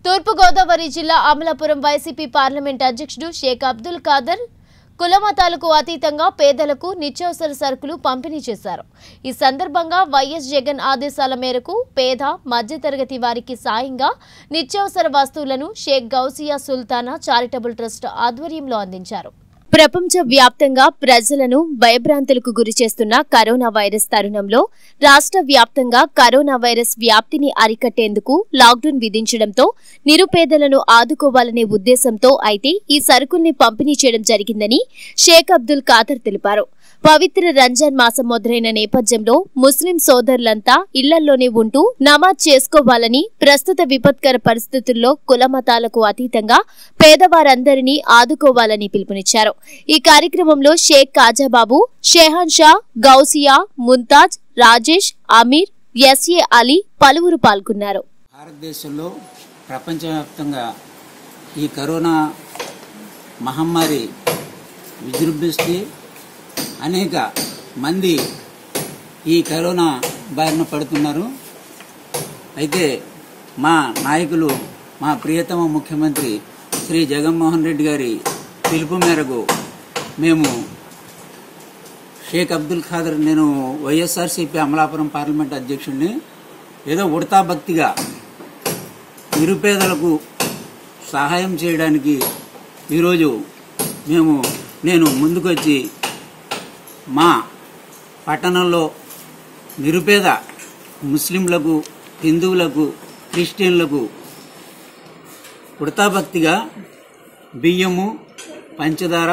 తూర్పుగోదావరి జిల్లా Amalapuram YCP parliament అధ్యక్షుడు షేక్ అబ్దుల్ ఖాదర్ కులమతాలకు అతీతంగా పేదలకు నిత్యావసర సరుకులు పంపిణీ చేశారు ఈ సందర్భంగా వైఎస్ జగన్ ఆదేశాల మేరకు పేద మధ్యతరగతి వారికి సాయంగా నిత్యావసర వస్తువులను షేక్ గౌసియా సుల్తానా చారిటబుల్ ట్రస్ట్ ఆధ్వర్యంలో అందించారు ప్రపంచ వ్యాప్తంగా ప్రజలను భయభ్రాంతులకు గురి చేస్తున్న కరోనా వైరస్ తరుణంలో రాష్ట్ర వ్యాప్తంగా కరోనా వైరస్ వ్యాప్తిని అరికట్టేందుకు లాక్డౌన్ విధించడంతో నిరుపేదలను ఆదుకోవాలనే ఉద్దేశంతో అయితే ఈ సరుకుల్ని పంపిణీ చేయడం జరిగిందని షేక్ అబ్దుల్ ఖాదర్ తెలిపారు పవిత్ర రంజాన్ మాసం మొదలైన నేపథ్యంలో ముస్లిం సోదరులంతా ఇళ్లల్లోనే ఉంటూ నమాజ్ చేసుకోవాలని ప్రస్తుత విపత్కర పరిస్థితుల్లో కులమతాలకు అతీతంగా పేదవారందరినీ ఆదుకోవాలని పిలుపునిచ్చారు ఈ కార్యక్రమంలో షేక్ కాజాబాబు షేహాన్ షా గౌసియా ముంతాజ్ రాజేష్ అమీర్ ఎస్ఏ అలీ పలువురు పాల్గొన్నారు భారతదేశంలో ప్రపంచవ్యాప్తంగా ఈ కరోనా మహమ్మారి విజృంభిస్తే అనేక మంది ఈ కరోనా బారిన పడుతున్నారు అయితే మా నాయకులు మా ప్రియతమ ముఖ్యమంత్రి శ్రీ జగన్మోహన్ రెడ్డి గారి పిలుపు మేరకు మేము షేక్ అబ్దుల్ ఖాదర్ నేను వైఎస్ఆర్సీపీ అమలాపురం పార్లమెంట్ అధ్యక్షుడిని ఏదో ఉడతా భక్తిగా నిరుపేదలకు సహాయం చేయడానికి ఈరోజు మేము నేను ముందుకొచ్చి మా పట్టణంలో నిరుపేద ముస్లింలకు హిందువులకు క్రిస్టియన్లకు ఉడతాభక్తిగా బియ్యము పంచదార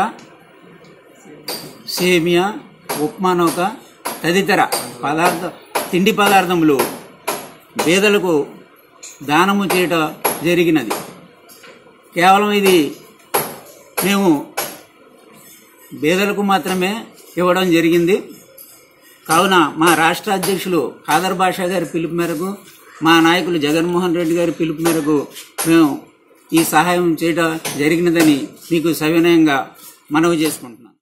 సేమియా ఉప్మా నౌక తదితర పదార్థ తిండి పదార్థములు పేదలకు దానము చేయటం జరిగినది కేవలం ఇది మేము పేదలకు మాత్రమే ఇవ్వడం జరిగింది కావున మా రాష్ట్ర అధ్యక్షులు ఖాదర్ బాషా గారి పిలుపు మేరకు మా నాయకులు జగన్మోహన్ రెడ్డి గారి పిలుపు మేరకు మేము ఈ సహాయం చేయడం జరిగినదని మీకు సవినయంగా మనవి చేసుకుంటున్నాం